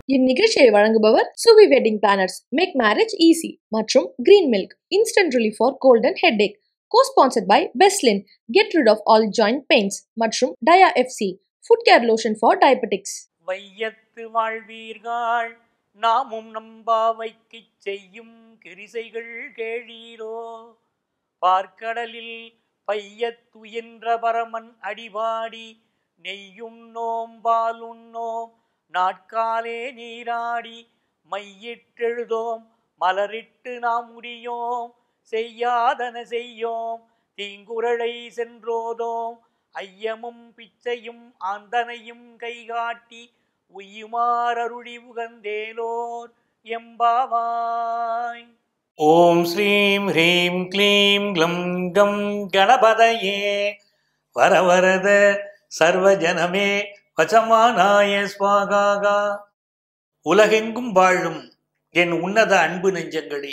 இந்நிகழ்ச்சியை வழங்குபவர் Suvi wedding planners make marriage easy மற்றும் green milk instant relief for cold and headache co sponsored by Beslin get rid of all joint pains மற்றும் dia FC foot care lotion for diabetics வையத்து வாழ்வீர்கள் நாமும் நம்பாவைக்குச் செய்யும் கிரிசைகள் கேளீரோ பார்க்கடலில் பையத்துயின்ற பரமன் அடிபாடி நெய்யுண்ணோம் பாலுண்ணோம் நாட்காலே நீராடி மையிட்டெழுதோம் மலரிட்டு நாம் முடியோம் செய்யாதன செய்யோம் தீங்குரலை சென்றோதோம் ஐயமும் பிச்சையும் ஆந்தனையும் கைகாட்டி உய்யுமாறருளி உகந்தேலோர் எம்பாவாய் ஓம் ஸ்ரீம் ஹ்ரீம் க்ளீம் க்ளம் கம் கணபதயே வரவரத சர்வஜனமே வசமானாய ஸ்வாகாகா உலகெங்கும் வாழும் என் உன்னத அன்பு நெஞ்சங்களே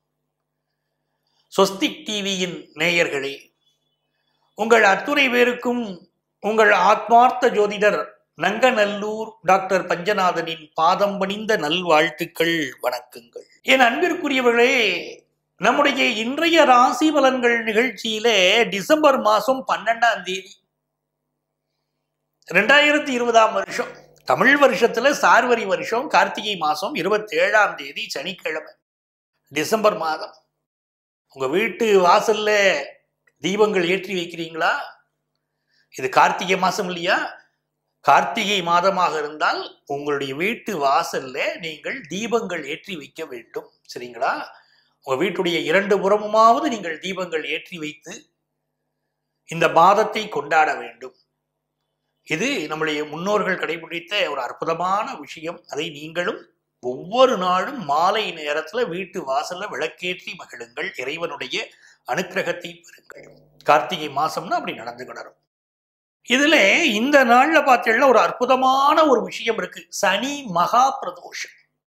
சொஸ்திக் டிவியின் நேயர்களே உங்கள் அத்துணை பேருக்கும் உங்கள் ஆத்மார்த்த ஜோதிடர் நங்கநல்லூர் டாக்டர் பஞ்சநாதனின் பாதம் பணிந்த நல்வாழ்த்துக்கள் வணக்கங்கள் என் அன்பிற்குரியவர்களே நம்முடைய இன்றைய ராசி பலன்கள் நிகழ்ச்சியிலே டிசம்பர் மாதம் பன்னெண்டாம் தேதி ரெண்டாயிரத்தி இருபதாம் வருஷம் தமிழ் வருஷத்துல சார்வரி வருஷம் கார்த்திகை மாதம் இருபத்தி ஏழாம் தேதி சனிக்கிழமை டிசம்பர் மாதம் உங்க வீட்டு வாசல்ல தீபங்கள் ஏற்றி வைக்கிறீங்களா இது கார்த்திகை மாசம் இல்லையா கார்த்திகை மாதமாக இருந்தால் உங்களுடைய வீட்டு வாசல்ல நீங்கள் தீபங்கள் ஏற்றி வைக்க வேண்டும் சரிங்களா உங்க வீட்டுடைய இரண்டு புறமுமாவது நீங்கள் தீபங்கள் ஏற்றி வைத்து இந்த மாதத்தை கொண்டாட வேண்டும் இது நம்முடைய முன்னோர்கள் கடைபிடித்த ஒரு அற்புதமான விஷயம் அதை நீங்களும் ஒவ்வொரு நாளும் மாலை நேரத்துல வீட்டு வாசல்ல விளக்கேற்றி மகிழுங்கள் இறைவனுடைய அனுக்கிரகத்தை பெறுங்கள் கார்த்திகை மாசம்னா அப்படி நடந்துக்கிடணும் இதுல இந்த நாள்ல பார்த்தீங்கன்னா ஒரு அற்புதமான ஒரு விஷயம் இருக்கு சனி மகா பிரதோஷம்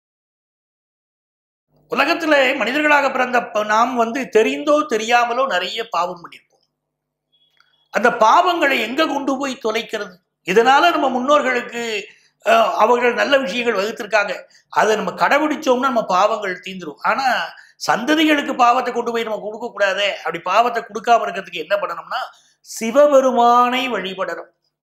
உலகத்துல மனிதர்களாக பிறந்த ப- நாம் வந்து தெரிந்தோ தெரியாமலோ நிறைய பாவம் பண்ணியிருப்போம் அந்த பாவங்களை எங்க கொண்டு போய் தொலைக்கிறது இதனால நம்ம முன்னோர்களுக்கு அஹ், அவர்கள் நல்ல விஷயங்கள் வகுத்திருக்காங்க அதை நம்ம கடைபிடிச்சோம்னா நம்ம பாவங்கள் தீந்துரும் ஆனா சந்ததிகளுக்கு பாவத்தை கொண்டு போய் நம்ம கொடுக்க கூடாதே அப்படி பாவத்தை கொடுக்காம இருக்கிறதுக்கு என்ன பண்ணணும்னா சிவபெருமானை வழிபடணும்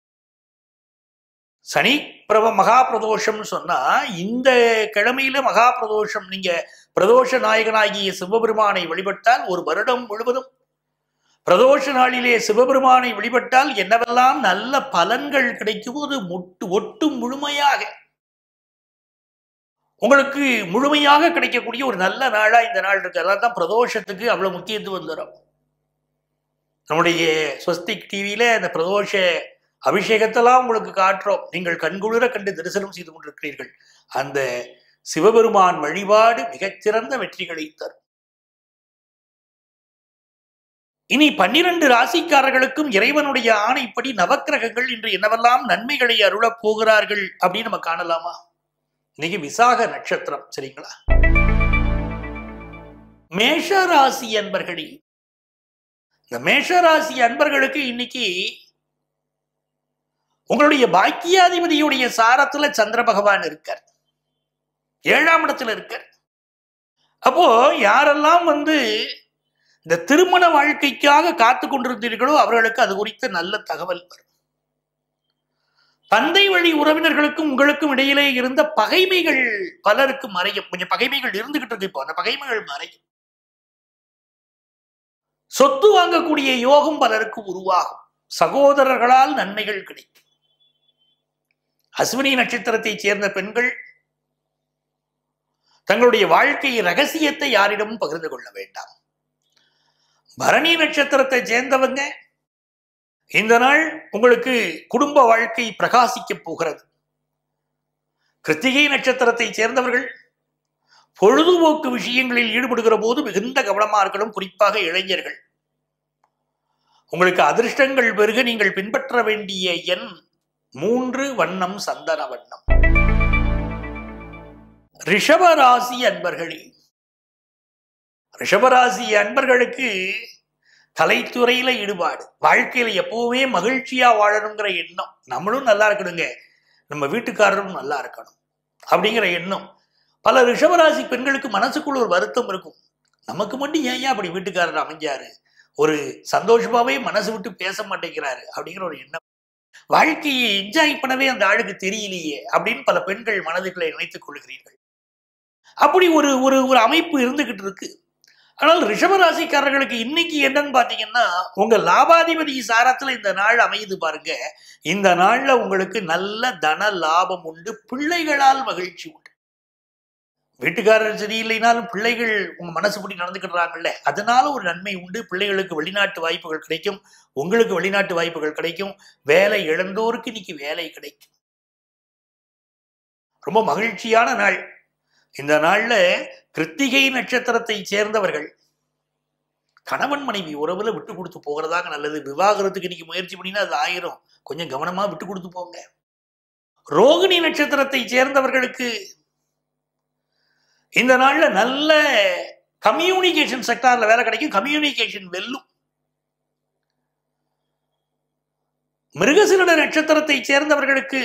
சனி பிரப மகா பிரதோஷம்னு சொன்னா இந்த கிழமையில மகா பிரதோஷம் நீங்க பிரதோஷ நாயகனாகிய சிவபெருமானை வழிபட்டால் ஒரு வருடம் முழுவதும் பிரதோஷ நாளிலே சிவபெருமானை வழிபட்டால் என்னவெல்லாம் நல்ல பலன்கள் கிடைக்குமோ அது மொட்டு ஒட்டும் முழுமையாக உங்களுக்கு முழுமையாக கிடைக்கக்கூடிய ஒரு நல்ல நாளா இந்த நாள் இருக்கு அதனால தான் பிரதோஷத்துக்கு அவ்வளவு முக்கியத்துவம் தரும் நம்முடைய ஸ்வஸ்திக் டிவியில இந்த பிரதோஷ அபிஷேகத்தெல்லாம் உங்களுக்கு காட்டுறோம் நீங்கள் கண்குளிர கண்டு தரிசனம் செய்து கொண்டிருக்கிறீர்கள் அந்த சிவபெருமான் வழிபாடு மிகச்சிறந்த வெற்றிகளை தரும் இனி பன்னிரண்டு ராசிக்காரர்களுக்கும் இறைவனுடைய ஆணைப்படி நவக்கிரகங்கள் இன்று என்னவெல்லாம் நன்மைகளை அருளப் போகிறார்கள் அப்படின்னு நம்ம காணலாமா இன்னைக்கு விசாக நட்சத்திரம் சரிங்களா மேஷ ராசி அன்பர்களே இந்த மேஷ ராசி அன்பர்களுக்கு இன்னைக்கு உங்களுடைய பாக்கியாதிபதியுடைய சாரத்துல சந்திர பகவான் இருக்கார் ஏழாம் இடத்துல இருக்கார் அப்போ யாரெல்லாம் வந்து இந்த திருமண வாழ்க்கைக்காக காத்து கொண்டிருந்தீர்களோ அவர்களுக்கு அது குறித்த நல்ல தகவல் வரும் தந்தை வழி உறவினர்களுக்கும் உங்களுக்கும் இடையிலே இருந்த பகைமைகள் பலருக்கு மறையும் கொஞ்சம் பகைமைகள் இருந்துகிட்டு இருக்கு இப்போ அந்த பகைமைகள் மறையும் சொத்து வாங்கக்கூடிய யோகம் பலருக்கு உருவாகும் சகோதரர்களால் நன்மைகள் கிடைக்கும் அஸ்வினி நட்சத்திரத்தைச் சேர்ந்த பெண்கள் தங்களுடைய வாழ்க்கை ரகசியத்தை யாரிடமும் பகிர்ந்து கொள்ள வேண்டாம் பரணி நட்சத்திரத்தை சேர்ந்தவங்க இந்த நாள் உங்களுக்கு குடும்ப வாழ்க்கை பிரகாசிக்க போகிறது கிருத்திகை நட்சத்திரத்தை சேர்ந்தவர்கள் பொழுதுபோக்கு விஷயங்களில் ஈடுபடுகிற போது மிகுந்த கவனமா இருக்கணும் குறிப்பாக இளைஞர்கள் உங்களுக்கு அதிர்ஷ்டங்கள் பெருக நீங்கள் பின்பற்ற வேண்டிய எண் மூன்று வண்ணம் சந்தன வண்ணம் ரிஷபராசி அன்பர்களே ரிஷபராசி அன்பர்களுக்கு கலைத்துறையில ஈடுபாடு வாழ்க்கையில எப்பவுமே மகிழ்ச்சியா வாழணுங்கிற எண்ணம் நம்மளும் நல்லா இருக்கணுங்க நம்ம வீட்டுக்காரரும் நல்லா இருக்கணும் அப்படிங்கிற எண்ணம் பல ரிஷபராசி பெண்களுக்கு மனசுக்குள்ள ஒரு வருத்தம் இருக்கும் நமக்கு மட்டும் ஏன் ஏன் அப்படி வீட்டுக்காரர் அமைஞ்சாரு ஒரு சந்தோஷமாவே மனசு விட்டு பேச மாட்டேங்கிறாரு அப்படிங்கிற ஒரு எண்ணம் வாழ்க்கையை என்ஜாய் பண்ணவே அந்த ஆளுக்கு தெரியலையே அப்படின்னு பல பெண்கள் மனதுக்குள்ளே நினைத்துக் கொள்கிறீர்கள் அப்படி ஒரு ஒரு ஒரு அமைப்பு இருந்துகிட்டு இருக்கு ஆனால் ரிஷபராசிக்காரர்களுக்கு இன்னைக்கு என்னன்னு பாத்தீங்கன்னா உங்க லாபாதிபதி சாரத்துல இந்த நாள் அமையுது பாருங்க இந்த நாள்ல உங்களுக்கு நல்ல தன லாபம் உண்டு பிள்ளைகளால் மகிழ்ச்சி உண்டு வீட்டுக்காரர் சரியில்லைனாலும் பிள்ளைகள் உங்க மனசுப்படி நடந்துக்கிடுறாங்கல்ல அதனால ஒரு நன்மை உண்டு பிள்ளைகளுக்கு வெளிநாட்டு வாய்ப்புகள் கிடைக்கும் உங்களுக்கு வெளிநாட்டு வாய்ப்புகள் கிடைக்கும் வேலை இழந்தோருக்கு இன்னைக்கு வேலை கிடைக்கும் ரொம்ப மகிழ்ச்சியான நாள் இந்த நாள்ல கிருத்திகை நட்சத்திரத்தை சேர்ந்தவர்கள் கணவன் மனைவி உறவுல விட்டு கொடுத்து போகிறதாக நல்லது விவாகரத்துக்கு இன்னைக்கு முயற்சி பண்ணினா அது ஆயிரும் கொஞ்சம் கவனமா விட்டு கொடுத்து போங்க ரோகிணி நட்சத்திரத்தை சேர்ந்தவர்களுக்கு இந்த நாள்ல நல்ல கம்யூனிகேஷன் செக்டார்ல வேலை கிடைக்கும் கம்யூனிகேஷன் வெல்லும் மிருகசிருட நட்சத்திரத்தை சேர்ந்தவர்களுக்கு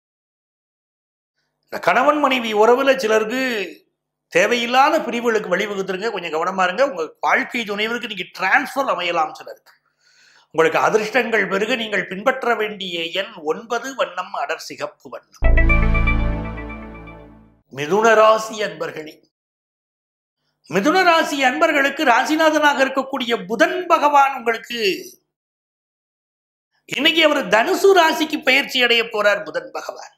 இந்த கணவன் மனைவி உறவுல சிலருக்கு தேவையில்லாத பிரிவுகளுக்கு வழிவகுத்துருங்க கொஞ்சம் கவனமா இருங்க உங்க வாழ்க்கை துணைவருக்கு நீங்க டிரான்ஸ்ஃபர் அமையலாம் சிலருக்கு உங்களுக்கு அதிர்ஷ்டங்கள் பெருக நீங்கள் பின்பற்ற வேண்டிய எண் ஒன்பது வண்ணம் அடர் சிகப்பு வண்ணம் மிதுன ராசி அன்பர்களே மிதுன ராசி அன்பர்களுக்கு ராசிநாதனாக இருக்கக்கூடிய புதன் பகவான் உங்களுக்கு இன்னைக்கு அவர் தனுசு ராசிக்கு பயிற்சி அடைய போறார் புதன் பகவான்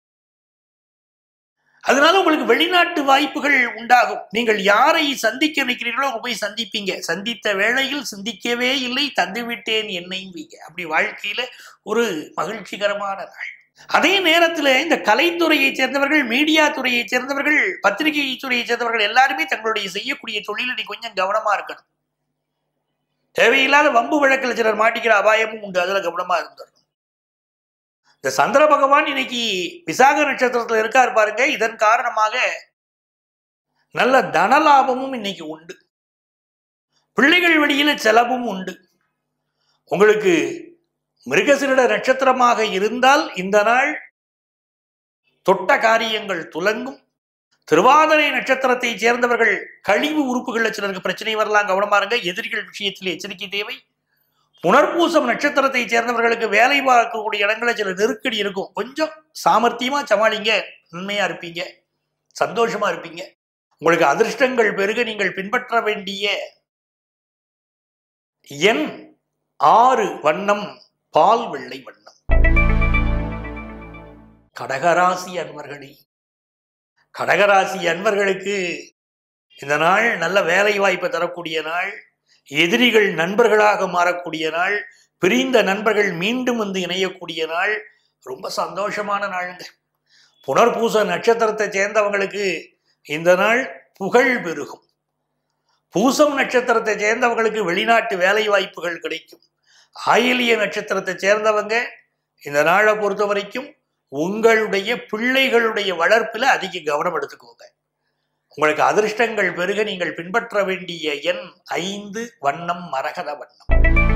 அதனால உங்களுக்கு வெளிநாட்டு வாய்ப்புகள் உண்டாகும் நீங்கள் யாரை சந்திக்க நினைக்கிறீர்களோ அவங்க போய் சந்திப்பீங்க சந்தித்த வேளையில் சிந்திக்கவே இல்லை தந்துவிட்டேன் என்னையும் வீங்க அப்படி வாழ்க்கையில ஒரு மகிழ்ச்சிகரமான நாள் அதே நேரத்தில் இந்த கலைத்துறையை சேர்ந்தவர்கள் மீடியா துறையை சேர்ந்தவர்கள் பத்திரிகை துறையை சேர்ந்தவர்கள் எல்லாருமே தங்களுடைய செய்யக்கூடிய தொழில நீ கொஞ்சம் கவனமா இருக்கணும் தேவையில்லாத வம்பு வழக்கில் சிலர் மாட்டிக்கிற அபாயமும் உண்டு அதுல கவனமா இருந்தார் இந்த சந்திர பகவான் இன்னைக்கு விசாக நட்சத்திரத்துல இருக்கார் பாருங்க இதன் காரணமாக நல்ல தனலாபமும் இன்னைக்கு உண்டு பிள்ளைகள் வழியில செலவும் உண்டு உங்களுக்கு மிருகசிருட நட்சத்திரமாக இருந்தால் இந்த நாள் தொட்ட காரியங்கள் துலங்கும் திருவாதிரை நட்சத்திரத்தை சேர்ந்தவர்கள் கழிவு உறுப்புகள்ல சிலருக்கு பிரச்சனை வரலாம் கவனமா இருங்க எதிரிகள் விஷயத்தில் எச்சரிக்கை தேவை புனர்பூசம் நட்சத்திரத்தை சேர்ந்தவர்களுக்கு வேலை பார்க்கக்கூடிய இடங்களில் சில நெருக்கடி இருக்கும் கொஞ்சம் சாமர்த்தியமா சமாளிங்க நன்மையா இருப்பீங்க சந்தோஷமா இருப்பீங்க உங்களுக்கு அதிர்ஷ்டங்கள் பெருக நீங்கள் பின்பற்ற வேண்டிய எண் ஆறு வண்ணம் பால் வெள்ளை வண்ணம் கடகராசி அன்பர்களே கடகராசி அன்பர்களுக்கு இந்த நாள் நல்ல வேலை வாய்ப்பை தரக்கூடிய நாள் எதிரிகள் நண்பர்களாக மாறக்கூடிய நாள் பிரிந்த நண்பர்கள் மீண்டும் வந்து இணையக்கூடிய நாள் ரொம்ப சந்தோஷமான நாளுங்க புனர்பூச நட்சத்திரத்தை சேர்ந்தவங்களுக்கு இந்த நாள் புகழ் பெருகும் பூசம் நட்சத்திரத்தை சேர்ந்தவங்களுக்கு வெளிநாட்டு வேலை வாய்ப்புகள் கிடைக்கும் ஆயிலிய நட்சத்திரத்தை சேர்ந்தவங்க இந்த நாளை பொறுத்த வரைக்கும் உங்களுடைய பிள்ளைகளுடைய வளர்ப்பில் அதிக கவனம் எடுத்துக்கோங்க உங்களுக்கு அதிர்ஷ்டங்கள் பெருக நீங்கள் பின்பற்ற வேண்டிய எண் ஐந்து வண்ணம் மரகத வண்ணம்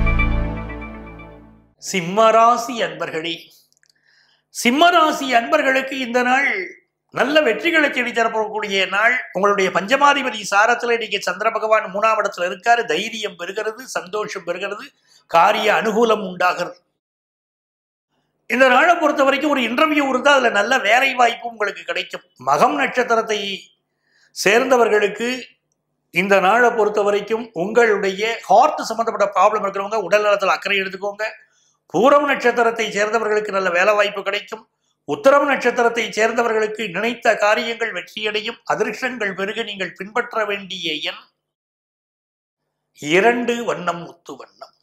சிம்மராசி அன்பர்களே சிம்மராசி அன்பர்களுக்கு இந்த நாள் நல்ல வெற்றிகளை தேடி தரப்படக்கூடிய நாள் உங்களுடைய பஞ்சமாதிபதி சாரத்துல இன்னைக்கு சந்திர பகவான் மூணாம் இடத்துல இருக்காரு தைரியம் பெறுகிறது சந்தோஷம் பெறுகிறது காரிய அனுகூலம் உண்டாகிறது இந்த நாளை பொறுத்த வரைக்கும் ஒரு இன்டர்வியூ இருந்தால் அதுல நல்ல வேலை வாய்ப்பு உங்களுக்கு கிடைக்கும் மகம் நட்சத்திரத்தை சேர்ந்தவர்களுக்கு இந்த நாளை பொறுத்த வரைக்கும் உங்களுடைய ஹார்ட் சம்பந்தப்பட்ட ப்ராப்ளம் இருக்கிறவங்க உடல் நலத்தில் அக்கறை எடுத்துக்கோங்க பூரம் நட்சத்திரத்தை சேர்ந்தவர்களுக்கு நல்ல வேலை வாய்ப்பு கிடைக்கும் உத்தரம் நட்சத்திரத்தை சேர்ந்தவர்களுக்கு நினைத்த காரியங்கள் வெற்றியடையும் அதிர்ஷ்டங்கள் பெருக நீங்கள் பின்பற்ற வேண்டிய எண் இரண்டு வண்ணம் முத்து வண்ணம்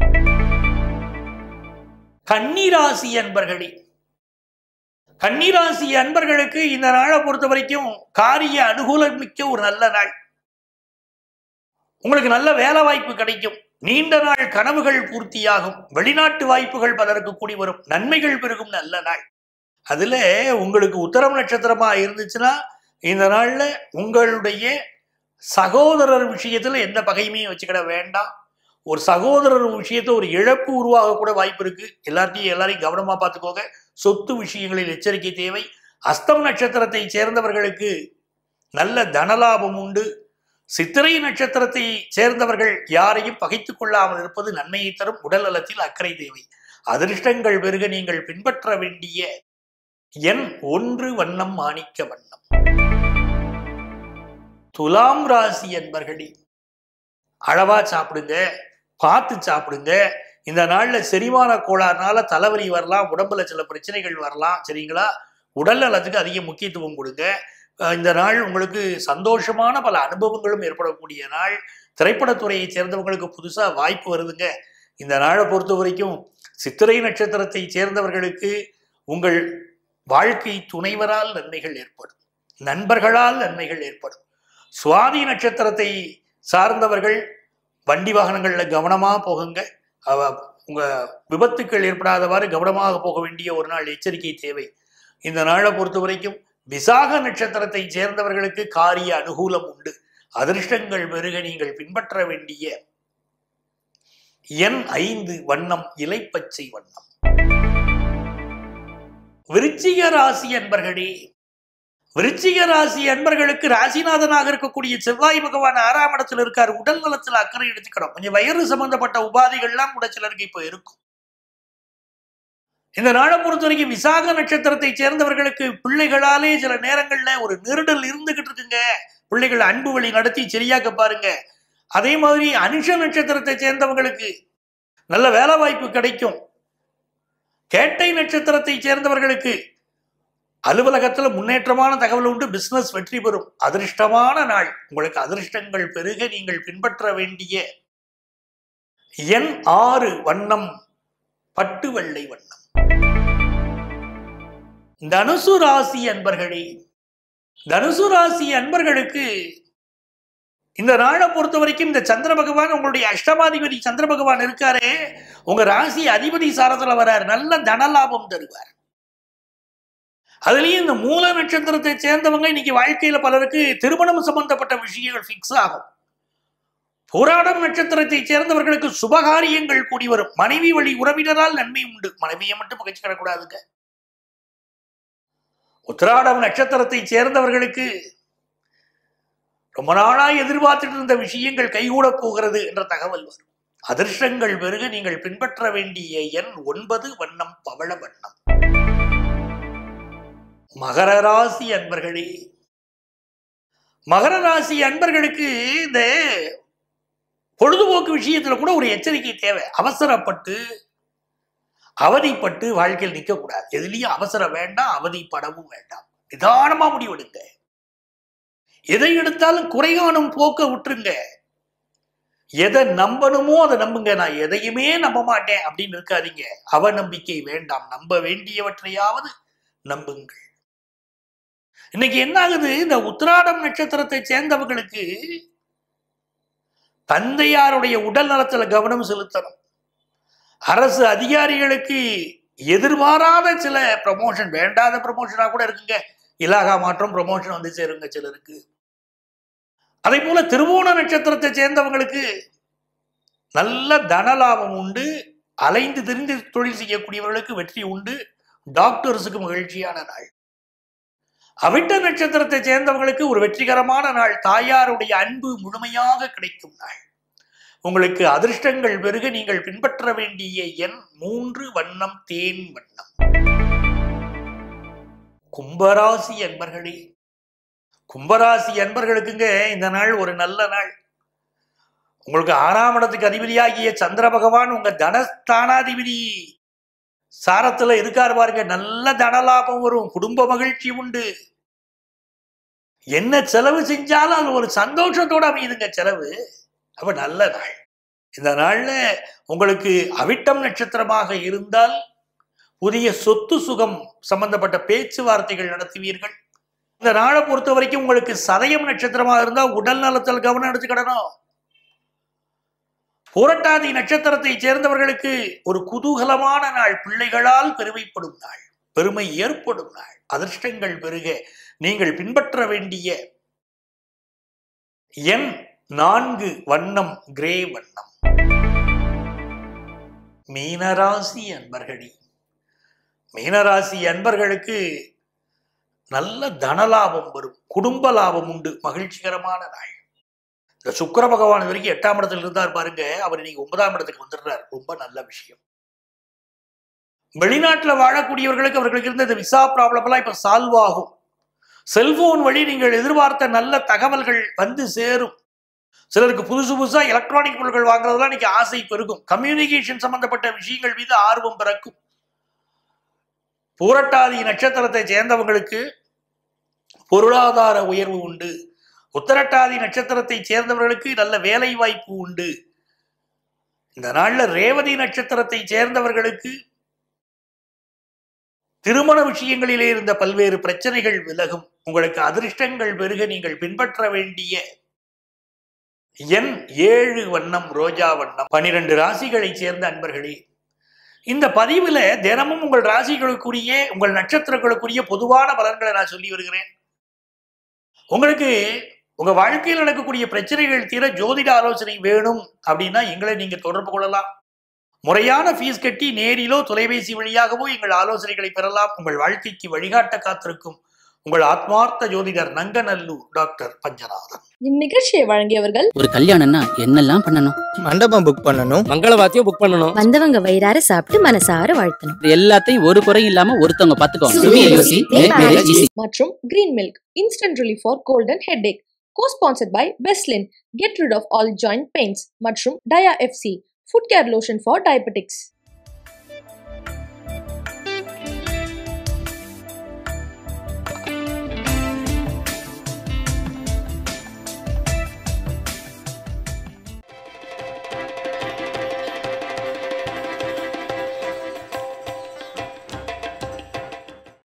கன்னிராசி அன்பர்களே கன்னிராசி அன்பர்களுக்கு இந்த நாளை பொறுத்த வரைக்கும் காரிய அனுகூலம் மிக்க ஒரு நல்ல நாள் உங்களுக்கு நல்ல வேலை வாய்ப்பு கிடைக்கும் நீண்ட நாள் கனவுகள் பூர்த்தியாகும் வெளிநாட்டு வாய்ப்புகள் பலருக்கு கூடி வரும் நன்மைகள் பெருகும் நல்ல நாள் அதுல உங்களுக்கு உத்தரம் நட்சத்திரமா இருந்துச்சுன்னா இந்த நாள்ல உங்களுடைய சகோதரர் விஷயத்துல எந்த பகைமையும் வச்சுக்கிட வேண்டாம் ஒரு சகோதரர் விஷயத்த ஒரு இழப்பு உருவாக கூட வாய்ப்பு இருக்கு எல்லாத்தையும் எல்லாரையும் கவனமா பார்த்துக்கோங்க சொத்து விஷயங்களில் எச்சரிக்கை தேவை அஸ்தம் நட்சத்திரத்தை சேர்ந்தவர்களுக்கு நல்ல தனலாபம் உண்டு சித்திரை நட்சத்திரத்தை சேர்ந்தவர்கள் யாரையும் பகைத்துக் கொள்ளாமல் இருப்பது நன்மையை தரும் உடல் நலத்தில் அக்கறை தேவை அதிர்ஷ்டங்கள் பெருக நீங்கள் பின்பற்ற வேண்டிய எண் ஒன்று வண்ணம் மாணிக்க வண்ணம் துலாம் ராசி என்பர்களே அளவா சாப்பிடுங்க பார்த்து சாப்பிடுங்க இந்த நாள்ல செரிமான கோளாறுனால தலைவலி வரலாம் உடம்புல சில பிரச்சனைகள் வரலாம் சரிங்களா உடல் நலத்துக்கு அதிக முக்கியத்துவம் கொடுங்க அஹ் இந்த நாள் உங்களுக்கு சந்தோஷமான பல அனுபவங்களும் ஏற்படக்கூடிய நாள் திரைப்படத்துறையை சேர்ந்தவங்களுக்கு புதுசா வாய்ப்பு வருதுங்க இந்த நாளை பொறுத்த வரைக்கும் சித்திரை நட்சத்திரத்தை சேர்ந்தவர்களுக்கு உங்கள் வாழ்க்கை துணைவரால் நன்மைகள் ஏற்படும் நண்பர்களால் நன்மைகள் ஏற்படும் சுவாதி நட்சத்திரத்தை சார்ந்தவர்கள் வண்டி வாகனங்கள்ல கவனமா போகுங்க அவ உங்க விபத்துக்கள் ஏற்படாதவாறு கவனமாக போக வேண்டிய ஒரு நாள் எச்சரிக்கை தேவை இந்த நாளை பொறுத்த வரைக்கும் விசாக நட்சத்திரத்தை சேர்ந்தவர்களுக்கு காரிய அனுகூலம் உண்டு அதிர்ஷ்டங்கள் பெருக நீங்கள் பின்பற்ற வேண்டிய எண் ஐந்து வண்ணம் இலைப்பச்சை வண்ணம் விருச்சிக ராசி அன்பர்களே விருச்சிக ராசி அன்பர்களுக்கு ராசிநாதனாக இருக்கக்கூடிய செவ்வாய் பகவான் ஆறாம் இடத்துல இருக்கார் உடல் நலத்துல அக்கறை எடுத்துக்கணும் கொஞ்சம் வயிறு சம்பந்தப்பட்ட உபாதைகள்லாம் கூட சிலருக்கு இப்போ இருக்கும் இந்த நாளை பொறுத்த வரைக்கும் விசாக நட்சத்திரத்தை சேர்ந்தவர்களுக்கு பிள்ளைகளாலே சில நேரங்கள்ல ஒரு நெருடல் இருந்துகிட்டு இருக்குங்க பிள்ளைகள் அன்பு வழி நடத்தி சரியாக்க பாருங்க அதே மாதிரி அனுஷ நட்சத்திரத்தை சேர்ந்தவங்களுக்கு நல்ல வேலை வாய்ப்பு கிடைக்கும் கேட்டை நட்சத்திரத்தை சேர்ந்தவர்களுக்கு அலுவலகத்துல முன்னேற்றமான தகவல் உண்டு பிசினஸ் வெற்றி பெறும் அதிர்ஷ்டமான நாள் உங்களுக்கு அதிர்ஷ்டங்கள் பெருக நீங்கள் பின்பற்ற வேண்டிய எண் ஆறு வண்ணம் பட்டு வெள்ளை வண்ணம் தனுசு ராசி அன்பர்களே தனுசு ராசி அன்பர்களுக்கு இந்த நாளை பொறுத்த வரைக்கும் இந்த சந்திர பகவான் உங்களுடைய அஷ்டமாதிபதி சந்திர பகவான் இருக்காரே உங்க ராசி அதிபதி சாரத்துல வரார் நல்ல தனலாபம் தருவார் அதுலயும் இந்த மூல நட்சத்திரத்தை சேர்ந்தவங்க இன்னைக்கு வாழ்க்கையில பலருக்கு திருமணம் சம்பந்தப்பட்ட விஷயங்கள் ஃபிக்ஸ் ஆகும் போராடம் நட்சத்திரத்தை சேர்ந்தவர்களுக்கு சுபகாரியங்கள் கூடி வரும் மனைவி வழி உறவினரால் நன்மை உண்டு மனைவியை மட்டும் பகைச்சுக்கிடக்கூடாதுங்க உத்திராடம் நட்சத்திரத்தை சேர்ந்தவர்களுக்கு ரொம்ப நாளா எதிர்பார்த்துட்டு இருந்த விஷயங்கள் கைகூட போகிறது என்ற தகவல் வரும் அதிர்ஷ்டங்கள் பெருக நீங்கள் பின்பற்ற வேண்டிய எண் ஒன்பது வண்ணம் பவள வண்ணம் மகர ராசி அன்பர்களே மகர ராசி அன்பர்களுக்கு இந்த பொழுதுபோக்கு விஷயத்துல கூட ஒரு எச்சரிக்கை தேவை அவசரப்பட்டு அவதிப்பட்டு வாழ்க்கையில் நிற்கக்கூடாது எதுலயும் அவசரம் வேண்டாம் அவதிப்படவும் வேண்டாம் நிதானமா முடிவெடுங்க எதை எடுத்தாலும் குறைகாணும் போக்க விட்டுருங்க எதை நம்பணுமோ அதை நம்புங்க நான் எதையுமே நம்ப மாட்டேன் அப்படின்னு இருக்காதீங்க அவநம்பிக்கை வேண்டாம் நம்ப வேண்டியவற்றையாவது நம்புங்கள் இன்னைக்கு என்ன ஆகுது இந்த உத்திராடம் நட்சத்திரத்தை சேர்ந்தவர்களுக்கு தந்தையாருடைய உடல் நலத்துல கவனம் செலுத்தணும் அரசு அதிகாரிகளுக்கு எதிர்பாராத சில ப்ரமோஷன் வேண்டாத ப்ரமோஷனா கூட இருக்குங்க இலாகா மாற்றம் ப்ரமோஷன் வந்து சேருங்க சிலருக்கு அதே போல திருவோண நட்சத்திரத்தை சேர்ந்தவங்களுக்கு நல்ல தனலாபம் உண்டு அலைந்து திரிந்து தொழில் செய்யக்கூடியவர்களுக்கு வெற்றி உண்டு டாக்டர்ஸுக்கு மகிழ்ச்சியான நாள் அவிட்ட நட்சத்திரத்தை சேர்ந்தவங்களுக்கு ஒரு வெற்றிகரமான நாள் தாயாருடைய அன்பு முழுமையாக கிடைக்கும் நாள் உங்களுக்கு அதிர்ஷ்டங்கள் பெருக நீங்கள் பின்பற்ற வேண்டிய எண் மூன்று வண்ணம் தேன் வண்ணம் கும்பராசி அன்பர்களே கும்பராசி அன்பர்களுக்குங்க இந்த நாள் ஒரு நல்ல நாள் உங்களுக்கு ஆறாம் இடத்துக்கு அதிபதியாகிய சந்திர பகவான் உங்க தனஸ்தானாதிபதி சாரத்துல இருக்காரு பாருங்க நல்ல தனலாபம் வரும் குடும்ப மகிழ்ச்சி உண்டு என்ன செலவு செஞ்சாலும் அது ஒரு சந்தோஷத்தோட அமையுதுங்க செலவு அப்ப நல்ல நாள் இந்த நாள்ல உங்களுக்கு அவிட்டம் நட்சத்திரமாக இருந்தால் புதிய சொத்து சுகம் சம்பந்தப்பட்ட பேச்சுவார்த்தைகள் நடத்துவீர்கள் இந்த நாளை பொறுத்த வரைக்கும் உங்களுக்கு சதயம் நட்சத்திரமாக இருந்தால் உடல் நலத்தில் கவனம் எடுத்துக்கிடணும் புரட்டாதி நட்சத்திரத்தை சேர்ந்தவர்களுக்கு ஒரு குதூகலமான நாள் பிள்ளைகளால் பெருமைப்படும் நாள் பெருமை ஏற்படும் நாள் அதிர்ஷ்டங்கள் பெருக நீங்கள் பின்பற்ற வேண்டிய எண் நான்கு வண்ணம் கிரே வண்ணம் மீனராசி அன்பர்களே மீனராசி அன்பர்களுக்கு நல்ல தனலாபம் வரும் குடும்ப லாபம் உண்டு மகிழ்ச்சிகரமான நாள் இந்த சுக்கிர பகவான் இது வரைக்கும் எட்டாம் இடத்துல இருந்தார் பாருங்க அவர் இன்னைக்கு ஒன்பதாம் இடத்துக்கு வந்துடுறார் ரொம்ப நல்ல விஷயம் வெளிநாட்டுல வாழக்கூடியவர்களுக்கு அவர்களுக்கு இருந்த இந்த விசா ப்ராப்ளம் எல்லாம் இப்ப சால்வ் ஆகும் செல்போன் வழி நீங்கள் எதிர்பார்த்த நல்ல தகவல்கள் வந்து சேரும் சிலருக்கு புதுசு புதுசா எலக்ட்ரானிக் பொருட்கள் வாங்குறதுலாம் இன்னைக்கு ஆசை பெருகும் கம்யூனிகேஷன் சம்பந்தப்பட்ட விஷயங்கள் மீது ஆர்வம் பிறக்கும் பூரட்டாதி நட்சத்திரத்தை சேர்ந்தவங்களுக்கு பொருளாதார உயர்வு உண்டு உத்தரட்டாதி நட்சத்திரத்தை சேர்ந்தவர்களுக்கு நல்ல வேலை வாய்ப்பு உண்டு இந்த நாள்ல ரேவதி நட்சத்திரத்தை சேர்ந்தவர்களுக்கு திருமண விஷயங்களிலே இருந்த பல்வேறு பிரச்சனைகள் விலகும் உங்களுக்கு அதிர்ஷ்டங்கள் பெருக நீங்கள் பின்பற்ற வேண்டிய எண் ஏழு வண்ணம் ரோஜா வண்ணம் பனிரெண்டு ராசிகளை சேர்ந்த அன்பர்களே இந்த பதிவுல தினமும் உங்கள் ராசிகளுக்குரிய உங்கள் நட்சத்திரங்களுக்குரிய பொதுவான பலன்களை நான் சொல்லி வருகிறேன் உங்களுக்கு உங்க வாழ்க்கையில் நடக்கக்கூடிய பிரச்சனைகள் தீர ஜோதிட ஆலோசனை வேணும் அப்படின்னா எங்களை நீங்க தொடர்பு கொள்ளலாம் முறையான ஃபீஸ் கட்டி நேரிலோ தொலைபேசி வழியாகவோ எங்கள் ஆலோசனைகளை பெறலாம் உங்கள் வாழ்க்கைக்கு வழிகாட்ட காத்திருக்கும் உங்கள் ஆத்மார்த்த ஜோதிடர் நங்கநல்லூர் டாக்டர் பஞ்சநாதன் இந்நிகழ்ச்சியை வழங்கியவர்கள் ஒரு கல்யாணம்னா என்னெல்லாம் பண்ணணும் மண்டபம் புக் பண்ணணும் மங்களவாத்தியம் புக் பண்ணணும் வந்தவங்க வயிறார சாப்பிட்டு மனசார வாழ்த்தணும் இது எல்லாத்தையும் ஒரு குறையும் இல்லாம ஒருத்தவங்க பாத்துக்கோங்க Suvi CVLOC, make marriage easy. மற்றும் green milk instant relief for cold and head co sponsored by Beslin get rid of all joint pains மற்றும் dia FC foot care lotion for diabetics